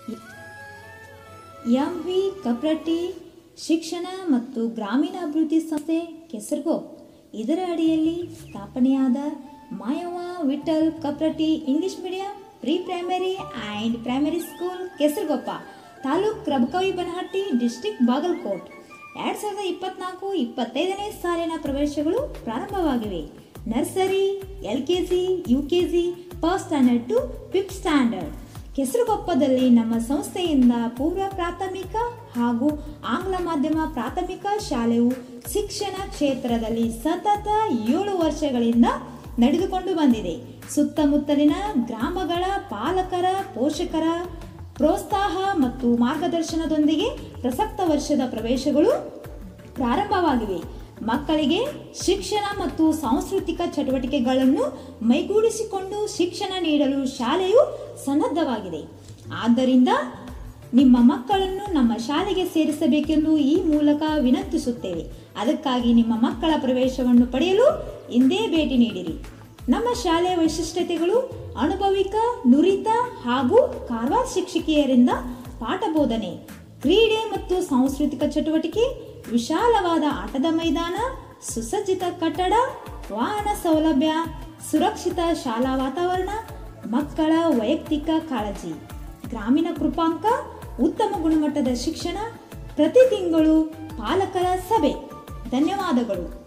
M V ಕಪ್ರಟ್ಟಿ ಶಿಕ್ಷಣ ಮತ್ತು ಗ್ರಾಮೀಣ ಅಭಿವೃದ್ಧಿ ಸಂಸ್ಥೆ ಕೆಸರ್ಗೋಪ್ ಇದರ ಅಡಿಯಲ್ಲಿ ಸ್ಥಾಪನೆಯಾದ Mayavva Vithal Kapratti English medium pre primary and primary school Kesaragoppa taluk Rabakavi Banahatti district Bagalkot ಎರಡು ಸಾವಿರದ ಇಪ್ಪತ್ನಾಲ್ಕು ಇಪ್ಪತ್ತೈದನೇ ಸಾಲಿನ ಪ್ರವೇಶಗಳು ಪ್ರಾರಂಭವಾಗಿವೆ nursery L K G U K G first standard to fifth standard ಕೆಸರುಗೊಪ್ಪದಲ್ಲಿ ನಮ್ಮ ಸಂಸ್ಥೆಯಿಂದ ಪೂರ್ವ ಪ್ರಾಥಮಿಕ ಹಾಗೂ ಆಂಗ್ಲ ಮಾಧ್ಯಮ ಪ್ರಾಥಮಿಕ ಶಾಲೆಯು ಶಿಕ್ಷಣ ಕ್ಷೇತ್ರದಲ್ಲಿ ಸತತ ಏಳು ವರ್ಷಗಳಿಂದ ನಡೆದುಕೊಂಡು ಬಂದಿದೆ ಸುತ್ತಮುತ್ತಲಿನ ಗ್ರಾಮಗಳ ಪಾಲಕರ ಪೋಷಕರ ಪ್ರೋತ್ಸಾಹ ಮತ್ತು ಮಾರ್ಗದರ್ಶನದೊಂದಿಗೆ ಪ್ರಸಕ್ತ ವರ್ಷದ ಪ್ರವೇಶಗಳು ಪ್ರಾರಂಭವಾಗಿವೆ ಮಕ್ಕಳಿಗೆ ಶಿಕ್ಷಣ ಮತ್ತು ಸಾಂಸ್ಕೃತಿಕ ಚಟುವಟಿಕೆಗಳನ್ನು ಮೈಗೂಡಿಸಿಕೊಂಡು ಶಿಕ್ಷಣ ನೀಡಲು ಶಾಲೆಯು ಸನ್ನದ್ಧವಾಗಿದೆ ಆದ್ದರಿಂದ ನಿಮ್ಮ ಮಕ್ಕಳನ್ನು ನಮ್ಮ ಶಾಲೆಗೆ ಸೇರಿಸಬೇಕೆಂದು ಈ ಮೂಲಕ ವಿನಂತಿಸುತ್ತೇವೆ ಅದಕ್ಕಾಗಿ ನಿಮ್ಮ ಮಕ್ಕಳ ಪ್ರವೇಶವನ್ನು ಪಡೆಯಲು ಇಂದೇ ಭೇಟಿ ನೀಡಿರಿ ನಮ್ಮ ಶಾಲೆಯ ವೈಶಿಷ್ಟ್ಯತೆಗಳು ಅನುಭವಿಕ ನುರಿತ ಹಾಗೂ ಕಾರವಾರ ಶಿಕ್ಷಕಿಯರಿಂದ ಪಾಠ ಬೋಧನೆ ಕ್ರೀಡೆ ಮತ್ತು ಸಾಂಸ್ಕೃತಿಕ ಚಟುವಟಿಕೆ ವಿಶಾಲವಾದ ಆಟದ ಮೈದಾನ ಸುಸಜ್ಜಿತ ಕಟ್ಟಡ ವಾಹನ ಸೌಲಭ್ಯ ಸುರಕ್ಷಿತ ಶಾಲಾ ವಾತಾವರಣ ಮಕ್ಕಳ ವೈಯಕ್ತಿಕ ಕಾಳಜಿ ಗ್ರಾಮೀಣ ಕೃಪಾಂಕ ಉತ್ತಮ ಗುಣಮಟ್ಟದ ಶಿಕ್ಷಣ ಪ್ರತಿ ತಿಂಗಳು ಪಾಲಕರ ಸಭೆ ಧನ್ಯವಾದಗಳು